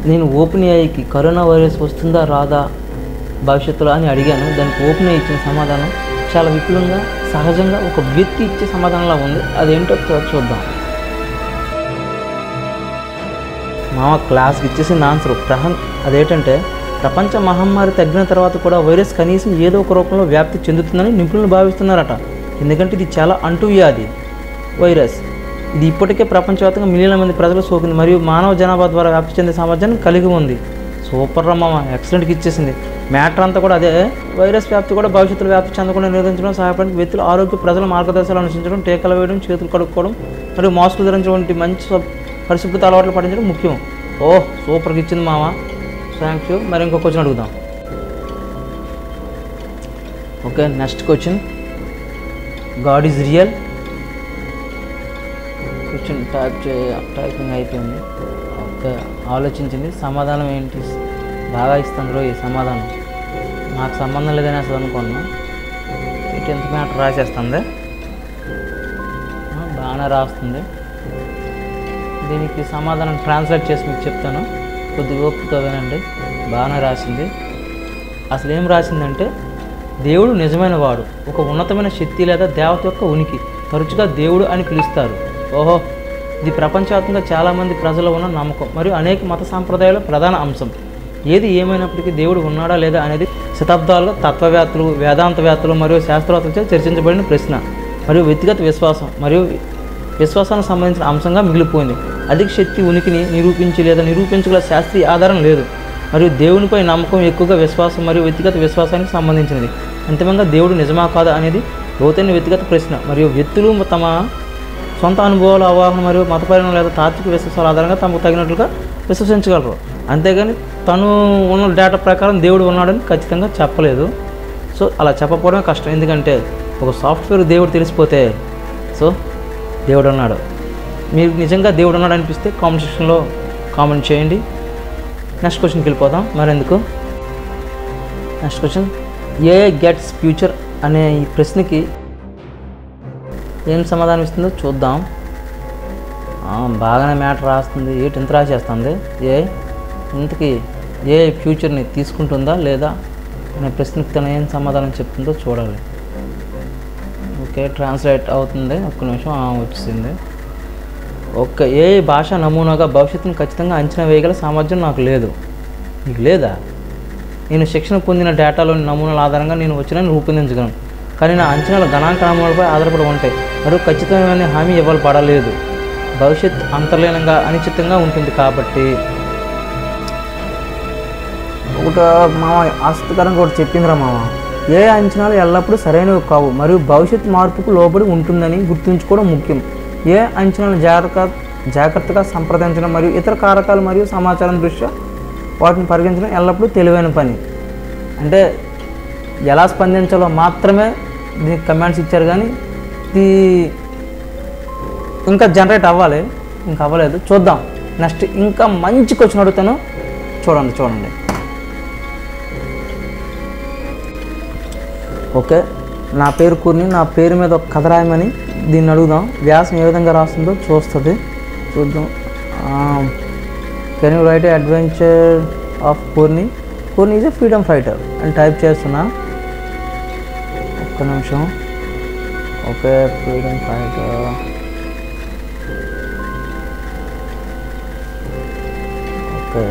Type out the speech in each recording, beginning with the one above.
నేను open ఏఐకి corona virus వస్తుందా రాదా భవిష్యత్తులో అని అడిగాను దానికి ఓపెన్ ఏఐ ఇచ్చిన సమాధానం చాలా విపులంగా సహజంగా ఒక వ్యక్తి ఇచ్చే సమాధానంలా ఉంది అదేంటో చూ- చూద్దాం మామ క్లాస్కి ఇచ్చేసిన ఆన్సర్ ప్రహన్ అదేంటంటే ప్రపంచ మహమ్మారి తగ్గిన తర్వాత కూడా వైరస్ కనీసం ఏదో ఒక రూపంలో వ్యాప్తి చెందుతుందని నిపుణులు భావిస్తున్నారట ఎందుకంటే ఇది చాలా అంటువ్యాధి వైరస్ ఇది ఇప్పటికే ప్రపంచవ్యాప్తంగా మిలియన్ల మంది ప్రజలు సోకింది మరియు మానవ జనాభా ద్వారా వ్యాప్తి చెందే సామర్థ్యాన్ని కలిగి ఉంది సూపర్ రమ్మ ఎక్సలెంట్కి ఇచ్చేసింది మ్యాటర్ అంతా కూడా అదే వైరస్ వ్యాప్తి కూడా భవిష్యత్తులో వ్యాప్తి చెందకుండా నిరోధించడం సహాయపడి వ్యక్తుల ఆరోగ్య ప్రజల మార్గదర్శకాలు అనుసరించడం టీకాలు వేయడం చేతులు కడుక్కోవడం మరియు మాస్కులు ధరించడం వంటి మంచి స్వ- పరిశుభ్రత అలవాట్లు పాటించడం ముఖ్యం ఓ సూపర్గా ఇచ్చింది మామ థ్యాంక్ యూ మరి ఇంకో క్వశ్చన్ అడుగుదాం okay next question god is real question type చే టైపింగ్ అయిపోయింది ఓకే ఆలోచించింది సమాధానం ఏంటి బాగా ఇస్తాను రో ఈ సమాధానం నాకు సంబంధం లేదని అసలు అనుకున్నా టెన్త్ మ్యాటర్ రాసేస్తుంది ఆ, బాగానే రాస్తుంది దీనికి సమాధానం ట్రాన్స్లేట్ చేసి మీకు చెప్తాను కొద్దిగా ఓపికతో వినండి బాగానే రాసింది అసలు ఏం రాసిందంటే దేవుడు నిజమైన వాడు ఒక ఉన్నతమైన శక్తి లేదా దేవత యొక్క ఉనికి తరచుగా దేవుడు అని పిలుస్తారు ఓహో ఇది ప్రపంచవ్యాప్తంగా చాలామంది ప్రజలు ఉన్న నమ్మకం మరియు అనేక మత సాంప్రదాయాల ప్రధాన అంశం ఏది ఏమైనప్పటికీ దేవుడు ఉన్నాడా లేదా అనేది శతాబ్దాలుగా తత్వవేత్తలు వేదాంతవేత్తలు మరియు శాస్త్రవేత్తలచే చర్చించబడిన ప్రశ్న మరియు వ్యక్తిగత విశ్వాసం మరియు విశ్వాసానికి సంబంధించిన అంశంగా మిగిలిపోయింది అధిక శక్తి ఉనికిని నిరూపించి లేదా నిరూపించగల శాస్త్రీయ ఆధారం లేదు మరియు దేవునిపై నమ్మకం ఎక్కువగా విశ్వాసం మరియు వ్యక్తిగత విశ్వాసానికి సంబంధించినది అంతిమంగా దేవుడు నిజమా కాదా అనేది లోతైన వ్యక్తిగత ప్రశ్న మరియు వ్యక్తులు తమ సొంత అనుభవాలు అవగాహన మరియు మతపరమైన లేదా తాత్విక విశ్వాసాల ఆధారంగా తమకు తగినట్లుగా విశ్వసించగలరు అంతేగాని తను ఉన్న డేటా ప్రకారం దేవుడు ఉన్నాడని ఖచ్చితంగా చెప్పలేదు సో అలా చెప్పకపోవడమే కష్టం ఎందుకంటే ఒక సాఫ్ట్వేర్ దేవుడు తెలిసిపోతే సో దేవుడు ఉన్నాడు మీరు నిజంగా దేవుడు ఉన్నాడు అనిపిస్తే కామెంట్ సెక్షన్లో కామెంట్ చేయండి నెక్స్ట్ క్వశ్చన్కి వెళ్ళిపోదాం మరెందుకు next question a gets future అనే ఈ ప్రశ్నకి ఏం సమాధానం ఇస్తుందో చూద్దాం ఆ, బాగానే మ్యాటర్ రాస్తుంది ఏంటి ఇంత రాసేస్తుంది ఏ ఇంతకి ఏ ఫ్యూచర్ని తీసుకుంటుందా లేదా అనే ప్రశ్నకి తను ఏం సమాధానం చెప్తుందో చూడాలి ఓకే ట్రాన్స్లేట్ అవుతుంది ఒక్క నిమిషం ఆ, వచ్చేసింది ఓకే ఏ భాష నమూనాగా భవిష్యత్తును ఖచ్చితంగా అంచనా వేయగల సామర్థ్యం నాకు లేదు నీకు లేదా నేను శిక్షణ పొందిన డేటాలోని నమూనాల ఆధారంగా నేను వచ్చిన రూపొందించగలను కానీ నా అంచనాలు గణాంక నమూనాలపై ఆధారపడి ఉంటాయి మరియు ఖచ్చితమైన హామీ ఇవ్వాలి పడలేదు భవిష్యత్ అంతర్లీనంగా అనిశ్చితంగా ఉంటుంది కాబట్టి ఒకట మామ ఆసక్తికరంగా ఒకటి చెప్పిందిరా మామ ఏ అంచనాలు ఎల్లప్పుడూ సరైనవి కావు మరియు భవిష్యత్ మార్పుకు లోబడి ఉంటుందని గుర్తుంచుకోవడం ముఖ్యం ఏ అంచనాలు జాగ్రత్త జాగ్రత్తగా సంప్రదించడం మరియు ఇతర కారకాలు మరియు సమాచారం దృష్ట్యా వాటిని పరిగణించడం ఎల్లప్పుడూ తెలివైన పని అంటే ఎలా స్పందించాలో మాత్రమే దీనికి కమాండ్స్ ఇచ్చారు కానీ ఇది ఇంకా జనరేట్ అవ్వాలి ఇంకా అవ్వలేదు చూద్దాం నెక్స్ట్ ఇంకా మంచి క్వశ్చన్ అడుగుతాను చూడండి చూడండి ఓకే నా పేరు కూర్ని నా పేరు మీద ఒక కథ రాయమని దీన్ని అడుగుదాం వ్యాసం ఏ విధంగా రాస్తుందో చూస్తుంది చూద్దాం can you write adventure of Purni Purni is a freedom fighter అని టైప్ చేస్తున్నా ఒక్క నిమిషం okay freedom fighter okay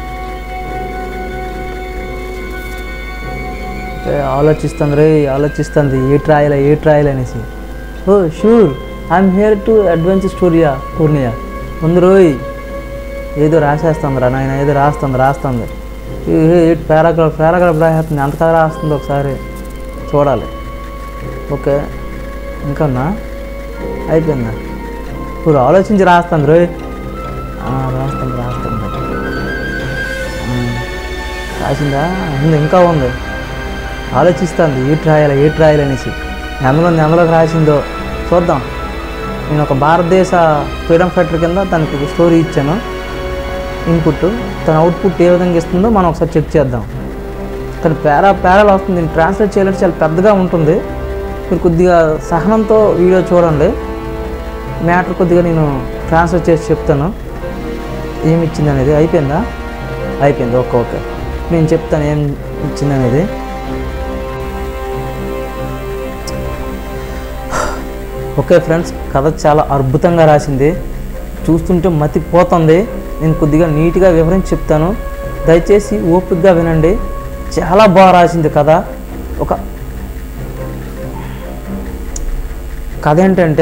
okay ఆలోచిస్తుంది రే ఆలోచిస్తుంది ఏ ట్రాయల్ ఏ ట్రాయల్ అనేసి oh sure I'm here to adventure స్టోరీయా పూర్ణియా ఉంది రోయ్ ఏదో రాసేస్తుంది రా నాయన ఏదో రాస్తుంది రాస్తుంది పారాగ్రాఫ్ పారాగ్రాఫ్ రాసేస్తుంది ఎంత కథ రాస్తుంది ఒకసారి చూడాలి ఓకే ఇంకన్నా అయిపోయిందా ఇప్పుడు ఆలోచించి రాస్తుంది రోయ్ ఆ, రాస్తుంది రాస్తుంది ఆ, రాసిందా ఉంది ఇంకా ఉంది ఆలోచిస్తుంది ఏటి రాయాలి ఏటి రాయాలి అనేసి ఎందులో ఎందులోకి రాసిందో చూద్దాం నేను ఒక భారతదేశ ఫ్రీడమ్ ఫైటర్ కింద తనకి ఒక స్టోరీ ఇచ్చాను ఇన్పుట్ తన అవుట్పుట్ ఏ విధంగా ఇస్తుందో మనం ఒకసారి చెక్ చేద్దాం తన పేరా పేరాలు వస్తుంది దీన్ని ట్రాన్స్లేట్ చేయాలంటే చాలా పెద్దగా ఉంటుంది మీరు కొద్దిగా సహనంతో వీడియో చూడండి మ్యాటర్ కొద్దిగా నేను ట్రాన్స్లేట్ చేసి చెప్తాను ఏమి ఇచ్చింది అనేది అయిపోయిందా అయిపోయింది ఓకే ఓకే నేను చెప్తాను ఏం ఇచ్చిందనేది ఓకే ఫ్రెండ్స్ కథ చాలా అద్భుతంగా రాసింది చూస్తుంటే మతి పోతుంది నేను కొద్దిగా నీట్గా వివరించి చెప్తాను దయచేసి ఓపికగా వినండి చాలా బాగా రాసింది కథ ఒక కథ ఏంటంటే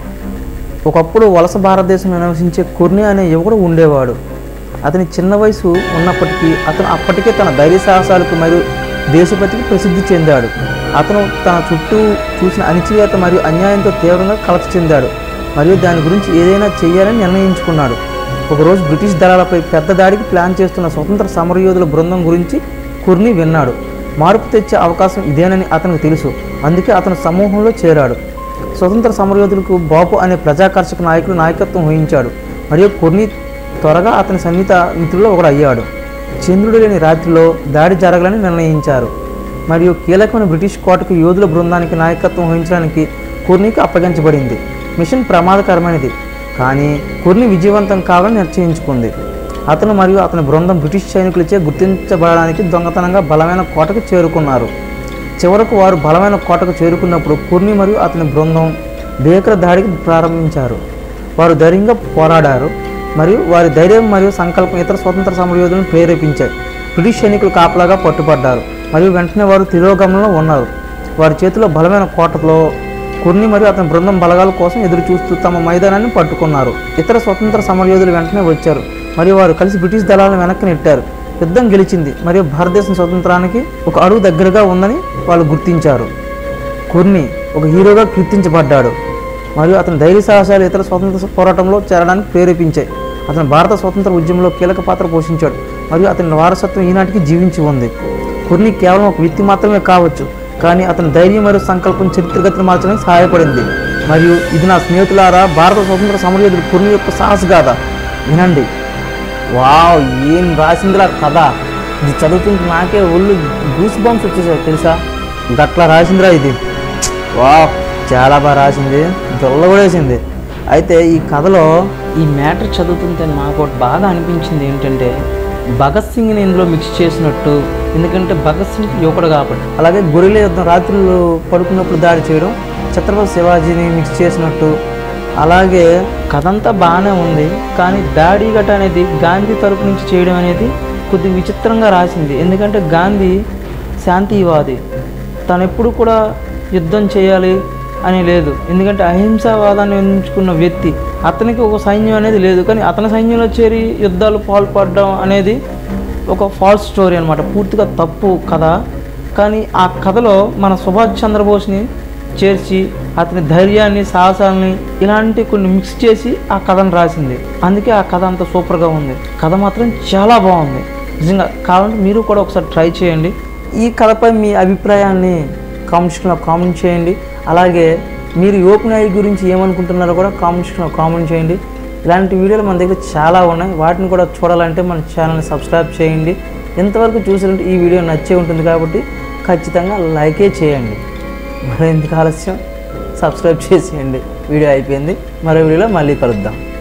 ఒకప్పుడు వలస భారతదేశంలో నివసించే కుర్ని అనే యువకుడు ఉండేవాడు అతని చిన్న వయసు ఉన్నప్పటికీ అతను అప్పటికే తన ధైర్య సాహసాలకు మరియు దేశభక్తికి ప్రసిద్ధి చెందాడు అతను తన చుట్టూ చూసిన అణిచివేత మరియు అన్యాయంతో తీవ్రంగా కలత చెందాడు మరియు దాని గురించి ఏదైనా చేయాలని నిర్ణయించుకున్నాడు ఒకరోజు బ్రిటిష్ దళాలపై పెద్ద దాడికి ప్లాన్ చేస్తున్న స్వతంత్ర సమరయోధుల బృందం గురించి కుర్ని విన్నాడు మార్పు తెచ్చే అవకాశం ఇదేనని అతనికి తెలుసు అందుకే అతను సమూహంలో చేరాడు స్వతంత్ర సమరయోధులకు బాపు అనే ప్రజాకర్షక నాయకుడు నాయకత్వం వహించాడు మరియు కొన్ని త్వరగా అతని సన్నిహిత మిత్రుల్లో ఒకడు అయ్యాడు చంద్రుడు లేని రాత్రిలో దాడి జరగాలని నిర్ణయించారు మరియు కీలకమైన బ్రిటిష్ కోటకు యోధుల బృందానికి నాయకత్వం వహించడానికి కుర్నీకి అప్పగించబడింది మిషన్ ప్రమాదకరమైనది కానీ కుర్ని విజయవంతం కావాలని నిశ్చయించుకుంది అతను మరియు అతని బృందం బ్రిటిష్ సైనికులచే గుర్తించబడడానికి దొంగతనంగా బలమైన కోటకు చేరుకున్నారు చివరకు వారు బలమైన కోటకు చేరుకున్నప్పుడు కుర్ని మరియు అతని బృందం భీకర దాడికి ప్రారంభించారు వారు ధైర్యంగా పోరాడారు మరియు వారి ధైర్యం మరియు సంకల్పం ఇతర స్వతంత్ర సమరయోధులను ప్రేరేపించాయి బ్రిటిష్ సైనికులు కాపలాగా పట్టుబడ్డారు మరియు వెంటనే వారు తిరోగమనంలో ఉన్నారు వారి చేతిలో బలమైన కోటలో కుర్ని మరియు అతని బృందం బలగాల కోసం ఎదురు చూస్తూ తమ మైదానాన్ని పట్టుకున్నారు ఇతర స్వతంత్ర సమరయోధులు వెంటనే వచ్చారు మరియు వారు కలిసి బ్రిటిష్ దళాలను వెనక్కి నెట్టారు యుద్ధం గెలిచింది మరియు భారతదేశం స్వతంత్రానికి ఒక అడుగు దగ్గరగా ఉందని వాళ్ళు గుర్తించారు కుర్ని ఒక హీరోగా కీర్తించబడ్డాడు మరియు అతని ధైర్య సాహసాలు ఇతర స్వతంత్ర పోరాటంలో చేరడానికి ప్రేరేపించాయి అతను భారత స్వతంత్ర ఉద్యమంలో కీలక పాత్ర పోషించాడు మరియు అతని వారసత్వం ఈనాటికి జీవించి ఉంది కుర్ని కేవలం ఒక వ్యక్తి మాత్రమే కావచ్చు కానీ అతని ధైర్యం మరియు సంకల్పం చరిత్రగతిని మార్చడానికి సహాయపడింది మరియు ఇది నా స్నేహితులారా భారత స్వతంత్ర సమరయోధుడు కుర్ని యొక్క సాహసగాథ వినండి వావ్ ఏం రాసిందిలా కథ ఇది చదువుతుంటే నాకే ఒళ్ళు గూస్ బాంబ్స్ వచ్చేసాయి తెలుసా గట్లా రాసిందిరా ఇది వావ్ చాలా బాగా రాసింది దొల్లగొడేసింది అయితే ఈ కథలో ఈ మ్యాటర్ చదువుతుంటే నాకు ఒకటి బాగా అనిపించింది ఏంటంటే భగత్ సింగ్ని ఇందులో మిక్స్ చేసినట్టు ఎందుకంటే భగత్ సింగ్ యువకుడు కాబట్టి అలాగే గొరిల యుద్ధం రాత్రులు పడుకున్నప్పుడు దాడి చేయడం ఛత్రపతి శివాజీని మిక్స్ చేసినట్టు అలాగే కథ అంతా బాగానే ఉంది కానీ దాడి గట అనేది గాంధీ తరపు నుంచి చేయడం అనేది కొద్ది విచిత్రంగా రాసింది ఎందుకంటే గాంధీ శాంతివాది తను ఎప్పుడు కూడా యుద్ధం చేయాలి అని లేదు ఎందుకంటే అహింసావాదాన్ని ఎంచుకున్న వ్యక్తి అతనికి ఒక సైన్యం అనేది లేదు కానీ అతని సైన్యంలో చేరి యుద్ధాలు పాల్పడడం అనేది ఒక ఫాల్స్ స్టోరీ అనమాట పూర్తిగా తప్పు కథ కానీ ఆ కథలో మన సుభాష్ చంద్రబోస్ని చేర్చి అతని ధైర్యాన్ని సాహసాలని ఇలాంటి కొన్ని మిక్స్ చేసి ఆ కథను రాసింది అందుకే ఆ కథ అంత సూపర్గా ఉంది కథ మాత్రం చాలా బాగుంది నిజంగా కావాలంటే మీరు కూడా ఒకసారి ట్రై చేయండి ఈ కథపై మీ అభిప్రాయాన్ని కామెంట్ సెక్షన్లో కామెంట్ చేయండి అలాగే మీరు యోప్ నాయక్ గురించి ఏమనుకుంటున్నారో కూడా కామెంట్ సెక్షన్లో కామెంట్ చేయండి ఇలాంటి వీడియోలు మన దగ్గర చాలా ఉన్నాయి వాటిని కూడా చూడాలంటే మన ఛానల్ని సబ్స్క్రైబ్ చేయండి ఇంతవరకు చూసినట్టు ఈ వీడియో నచ్చే ఉంటుంది కాబట్టి ఖచ్చితంగా లైకే చేయండి మరి ఎందుకు ఆలస్యం సబ్స్క్రైబ్ చేసేయండి వీడియో అయిపోయింది మరో వీడియోలో మళ్ళీ కలుద్దాం